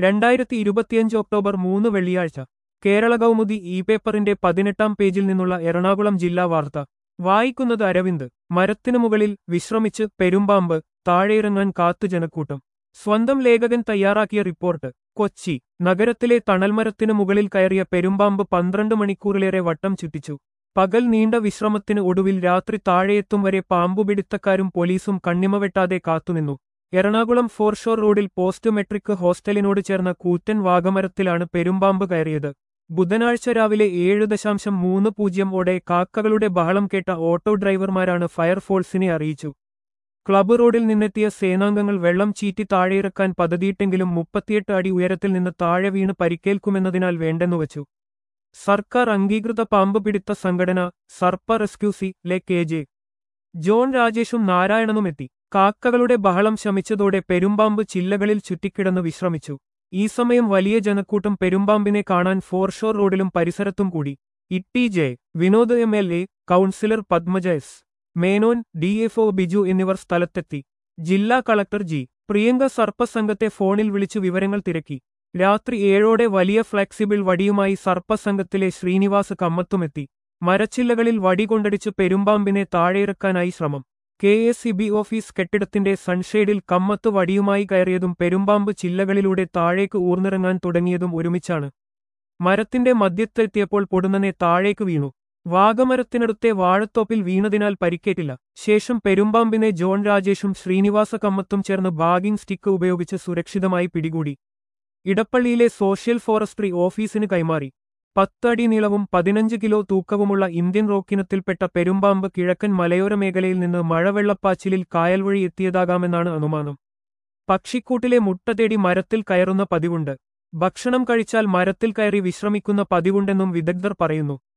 രണ്ടായിരത്തി ഇരുപത്തിയഞ്ച് ഒക്ടോബർ മൂന്ന് വെള്ളിയാഴ്ച കേരള കൗമുദി ഇ പേപ്പറിന്റെ പതിനെട്ടാം പേജിൽ നിന്നുള്ള എറണാകുളം ജില്ലാ വാർത്ത വായിക്കുന്നത് അരവിന്ദ് മരത്തിനു മുകളിൽ വിശ്രമിച്ച് പെരുമ്പാമ്പ് താഴെയിറങ്ങാൻ കാത്തു ജനക്കൂട്ടം സ്വന്തം ലേഖകൻ തയ്യാറാക്കിയ റിപ്പോർട്ട് കൊച്ചി നഗരത്തിലെ തണൽമരത്തിനു മുകളിൽ കയറിയ പെരുമ്പാമ്പ് പന്ത്രണ്ട് മണിക്കൂറിലേറെ വട്ടം ചുറ്റിച്ചു പകൽ നീണ്ട വിശ്രമത്തിന് ഒടുവിൽ രാത്രി താഴെയെത്തും വരെ പാമ്പുപിടുത്തക്കാരും പോലീസും കണ്ണിമ വെട്ടാതെ കാത്തുനിന്നു എറണാകുളം ഫോർഷോർ റോഡിൽ പോസ്റ്റ് മെട്രിക് ഹോസ്റ്റലിനോട് ചേർന്ന കൂറ്റൻ വാഗമരത്തിലാണ് പെരുമ്പാമ്പ് കയറിയത് ബുധനാഴ്ച രാവിലെ ഏഴ് ദശാംശം മൂന്ന് പൂജ്യം ഓടെ കാക്കകളുടെ ബഹളം കേട്ട ഓട്ടോ ഡ്രൈവർമാരാണ് ഫയർഫോഴ്സിനെ അറിയിച്ചു ക്ലബ്ബ് റോഡിൽ നിന്നെത്തിയ സേനാംഗങ്ങൾ വെള്ളം ചീറ്റി താഴെയിറക്കാൻ പദ്ധതിയിട്ടെങ്കിലും മുപ്പത്തിയെട്ട് അടി ഉയരത്തിൽ നിന്ന് താഴെ വീണ് പരിക്കേൽക്കുമെന്നതിനാൽ വേണ്ടെന്നുവച്ചു സർക്കാർ അംഗീകൃത പാമ്പ് പിടുത്ത സംഘടന സർപ്പ റെസ്ക്യൂസി ലെ കെ ജെ ജോൺ രാജേഷും നാരായണനും എത്തി കാക്കകളുടെ ബഹളം ശമിച്ചതോടെ പെരുമ്പാമ്പ് ചില്ലകളിൽ ചുറ്റിക്കിടന്ന് വിശ്രമിച്ചു ഈ സമയം വലിയ ജനക്കൂട്ടം പെരുമ്പാമ്പിനെ കാണാൻ ഫോർഷോർ റോഡിലും പരിസരത്തും കൂടി ഇട്ടി J Vinod M L A councillor Padmaja S Menon D F O Biju എന്നിവർ സ്ഥലത്തെത്തി ജില്ലാ കളക്ടർ ജി പ്രിയങ്ക സർപ്പസംഘത്തെ ഫോണിൽ വിളിച്ചു വിവരങ്ങൾ തിരക്കി രാത്രി ഏഴോടെ വലിയ ഫ്ലെക്സിബിൾ വടിയുമായി സർപ്പസംഘത്തിലെ ശ്രീനിവാസ് കമ്മത്തുമെത്തി മരച്ചില്ലകളിൽ വടി കൊണ്ടടിച്ച് പെരുമ്പാമ്പിനെ താഴെയിറക്കാനായി ശ്രമം K S E B office കെട്ടിടത്തിന്റെ സൺഷെയ്ഡിൽ കമ്മത്ത് വടിയുമായി കയറിയതും പെരുമ്പാമ്പ് ചില്ലകളിലൂടെ താഴേക്ക് ഊർന്നിറങ്ങാൻ തുടങ്ങിയതും ഒരുമിച്ചാണ് മരത്തിന്റെ മധ്യത്തെത്തിയപ്പോൾ പൊടുന്നനെ താഴേക്ക് വീണു വാഗമരത്തിനടുത്തെ വാഴത്തോപ്പിൽ വീണതിനാൽ പരിക്കേറ്റില്ല ശേഷം പെരുമ്പാമ്പിനെ ജോൺ രാജേഷും ശ്രീനിവാസ കമ്മത്തും ചേർന്ന് ബാഗിംഗ് സ്റ്റിക്ക് ഉപയോഗിച്ച് സുരക്ഷിതമായി പിടികൂടി ഇടപ്പള്ളിയിലെ സോഷ്യൽ ഫോറസ്ട്രി ഓഫീസിന് കൈമാറി പത്തടി നീളവും പതിനഞ്ച് കിലോ തൂക്കവുമുള്ള ഇന്ത്യൻ റോക്കിനത്തിൽപ്പെട്ട പെരുമ്പാമ്പ് കിഴക്കൻ മലയോര മേഖലയിൽ നിന്ന് മഴവെള്ളപ്പാച്ചിലിൽ കായൽ വഴി എത്തിയതാകാമെന്നാണ് അനുമാനം പക്ഷിക്കൂട്ടിലെ മുട്ട തേടി മരത്തിൽ കയറുന്ന പതിവുണ്ട് ഭക്ഷണം കഴിച്ചാൽ മരത്തിൽ കയറി വിശ്രമിക്കുന്ന പതിവുണ്ടെന്നും വിദഗ്ധർ പറയുന്നു